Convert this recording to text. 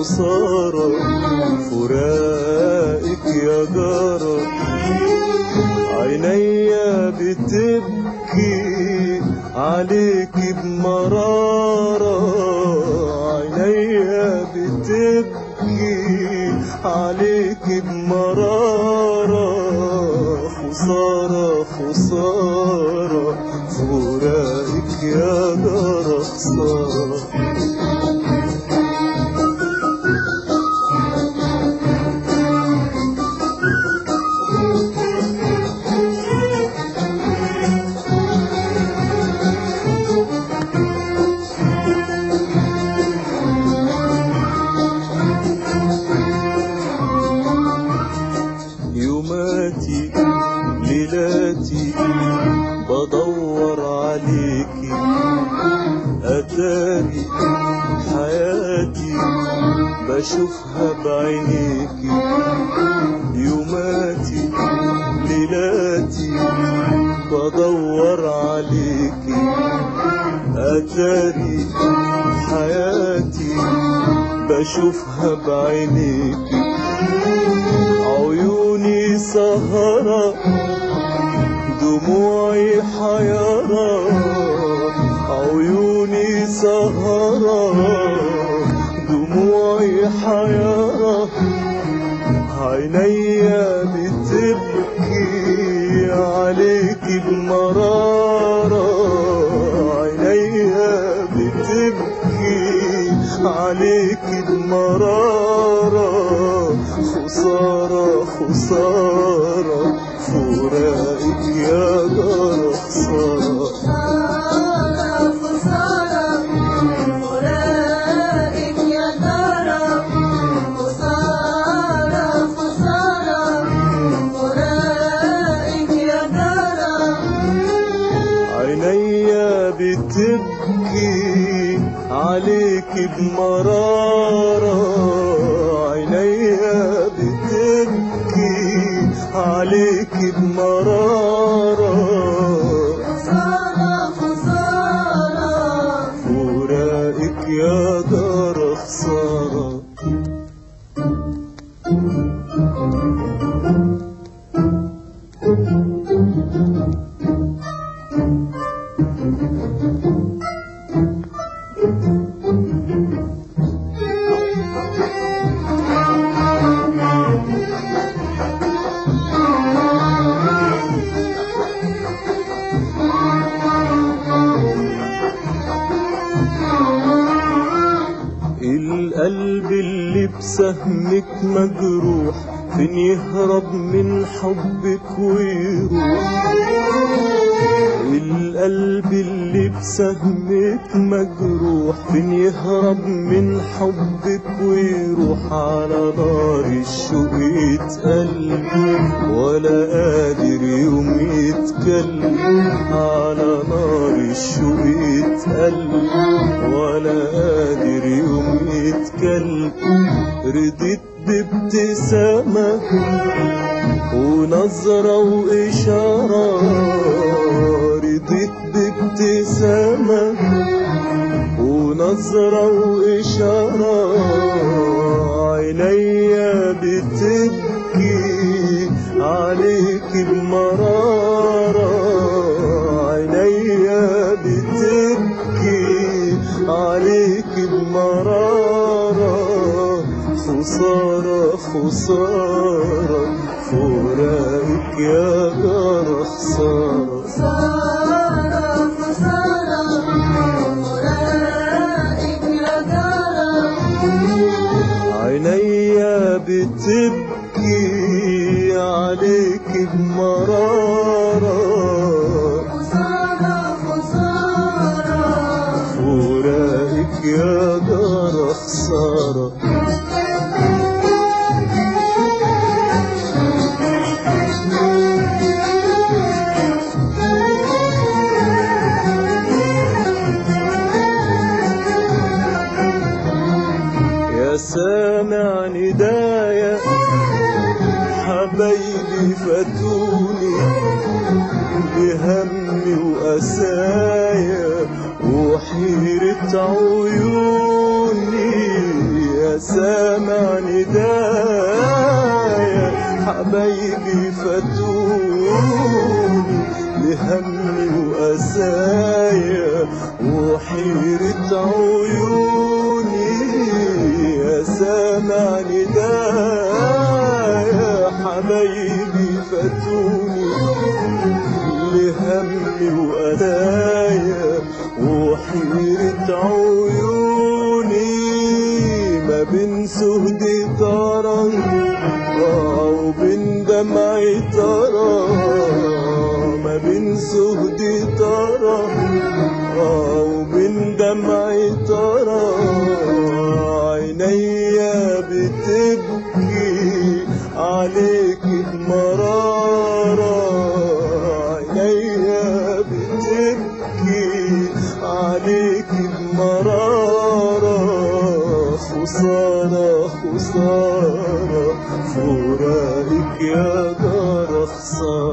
خسارة فراقك يا جارة عينيا بتبكي عليك بمرارة عينيا بتبكي عليك بمرارة خسارة خسارة فراقك يا جارة خسارة يوماتي ليلاتي بدور عليكي أتاري حياتي بشوفها بعينيكي يوماتي ليلاتي بدور عليكي أتاري حياتي بشوفها بعينيكي عيوني سهرة دموعي حيرة عيوني سهرة دموعي حيرة عينيا بتبكي عليك بمرارة عينيا بتبكي عليك بمرارة خسارة خسارة فراقك يا جارة خسارة خسارة خسارة فراقك يا ترى خسارة خسارة فراقك يا ترى عينيا بتبكي عليك بمرارة عينيا بتبكي عليك بمرارة خسارة خسارة فراقك يا دار خسارة القلب اللي بسهمك مجروح فين يهرب من حبك ويروح القلب اللي بسهمك مجروح فين يهرب من حبك ويروح على نار الشوق يتقل ولا قادر يوم يتكلم على نار الشوق يتقل ولا قادر يوم يتكلم رضيت بابتسامة ونظرة وإشارة رضيت بابتسامة ونظرة وإشارة عينيا بتبكي عليك بمرارة عينيا بتبكي عليك بمرارة خسارة خسارة فراقك يا جار خسارة خسارة خسارة فراقك يا ترى عينيا بتبكي عليك بمرارة خسارة خسارة فراقك يا جار خسارة يا سامع ندايا حبايبي فاتوني بهمي وأسايا وحيرة عيوني يا يا سامع ندايا حبايبي فاتوني لهمي وأسايا وحيرة عيوني يا سامع ندايا حبايبي فاتوني لهمي وأدايا وحيرة عيوني ما بين سهدي ترى وبين دمعي ترى ما بين سهدي ترى وبين دمعي ترى عينيا بتبكي عليك بمرارة عينيا بتبكي عليك بمرارة خسارة خسارة فراقك يا جارة خسارة